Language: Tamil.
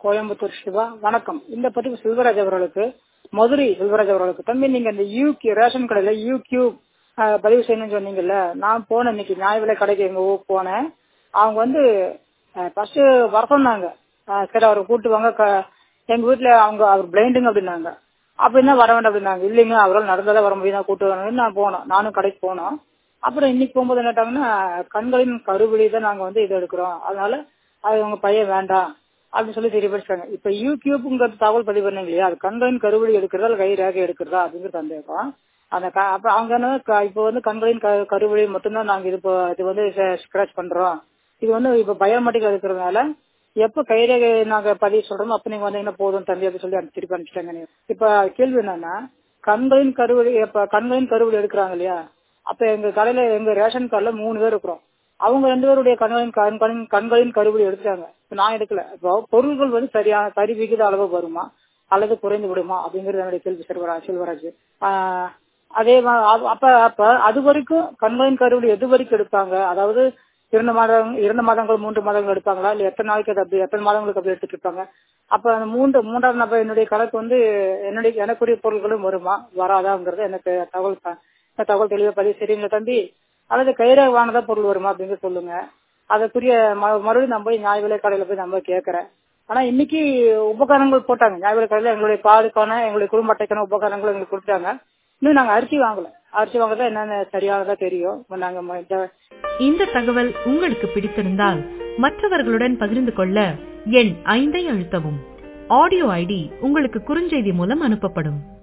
கோயம்புத்தூர் சிவா வணக்கம் இந்த பதிவு செல்வராஜ் அவர்களுக்கு மதுரை செல்வராஜ் அவர்களுக்கு தம்பி நீங்க இந்த யூ ரேஷன் கடையில யூ கியூ பதிவு செய்யணும்னு சொன்னீங்கல்ல நான் போனேன் இன்னைக்கு நியாய விலை கடைக்கு எங்க ஊர் போனேன் அவங்க வந்து ஃபர்ஸ்ட் வர சொன்னாங்க அஹ் சரி அவரை கூட்டு வாங்க க- எங்க வீட்டுல அவங்க அவர் பிளைண்டுங்க அப்படின்னாங்க அப்படின்னா வர வேண்டாம் அப்படின்னாங்க இல்லைங்க அவரால் நடந்தாதான் வர முடியும் நான் கூட்டு வரணும்னு நான் போனோம் நானும் கடைக்கு போனோம் அப்புறம் இன்னைக்கு போகும்போது என்னட்டாங்கன்னா கண்களின் கருவிழி தான் நாங்க வந்து இது எடுக்கிறோம் அதனால அது உங்க பையன் வேண்டாம் அப்படின்னு சொல்லி தெரியப்படுத்தாங்க இப்ப யூடியூப்ங்கிறது தகவல் பதிவு பண்ணீங்க இல்லையா அது கண்களின் கருவிழி எடுக்கிறதா இல்ல கை ரேகை எடுக்கிறதா அப்படிங்கிற சந்தேகம் அந்த க- அப்ப அவங்க என்ன க- இப்ப வந்து கண்களின் க- கருவிழி மட்டும்தான் நாங்க இது இப்போ இது வந்து ஸ்கிராச் பண்றோம் இது வந்து இப்ப பயோமெட்ரிக் எடுக்கிறதுனால எப்ப கைரேகை நாங்க பதிவு சொல்றோமோ அப்ப நீங்க வந்தீங்கன்னா போதும் தம்பி அப்படின்னு சொல்லி அனுப்பி- திருப்பி அனுப்பிச்சிட்டாங்க இப்ப கேள்வி என்னன்னா கண்களின் கருவிழி இப்ப கண்களின் கருவிழி எடுக்கிறாங்க இல்லையா அப்ப எங்க கடையில எங்க ரேஷன் கார்டுல மூணு பேர் இருக்கிறோம் அவங்க ரெண்டு பேருடைய கண்களின் கண்களின் கண்களின் கருவிழி எடுத்தாங்க இப்ப நான் எடுக்கல இப்போ பொருள்கள் வந்து சரியான சரி விகித அளவு வருமா அல்லது குறைந்து விடுமா அப்படிங்கிறது என்னுடைய கேள்வி செல்வராஜ் செல்வராஜ் ஆஹ் அதே மா- அ- அப்ப அப்ப அது வரைக்கும் கண்களின் கருவிழி எது வரைக்கும் எடுப்பாங்க அதாவது இரண்டு மாதம் இரண்டு மாதங்கள் மூன்று மாதங்கள் எடுப்பாங்களா இல்ல எத்தனை நாளைக்கு அது அப்படி எத்தனை மாதங்களுக்கு அப்படி எடுத்துட்டு இருப்பாங்க அப்ப அந்த மூன்று மூன்றாவது நபர் என்னுடைய கணக்கு வந்து என்னுடைய எனக்குரிய பொருட்களும் வருமா வராதாங்கிறது எனக்கு தகவல் த- இந்த தகவல் தெளிவா பதிவு சரிங்களா தம்பி அல்லது கைரேகவானதா பொருள் வருமா அப்படின்னு சொல்லுங்க அதற்குரிய ம- மறுபடியும் நம்ம போய் நியாய விலை கடையில போய் நம்ம கேட்கறேன் ஆனா இன்னைக்கு உபகரணங்கள் போட்டாங்க நியாய விலை கடையில எங்களுடைய பாலுக்கான எங்களுடைய குடும்ப அட்டைக்கான உபகரணங்கள் எங்களுக்கு கொடுத்தாங்க இன்னும் நாங்க அரிசி வாங்கல அரிசி வாங்கதான் என்னென்ன சரியானதா தெரியும் இப்ப நாங்க ம- இந்த- இந்த தகவல் உங்களுக்கு பிடித்திருந்தால் மற்றவர்களுடன் பகிர்ந்து கொள்ள எண் ஐந்தை அழுத்தவும் ஆடியோ ஐடி உங்களுக்கு குறுஞ்செய்தி மூலம் அனுப்பப்படும்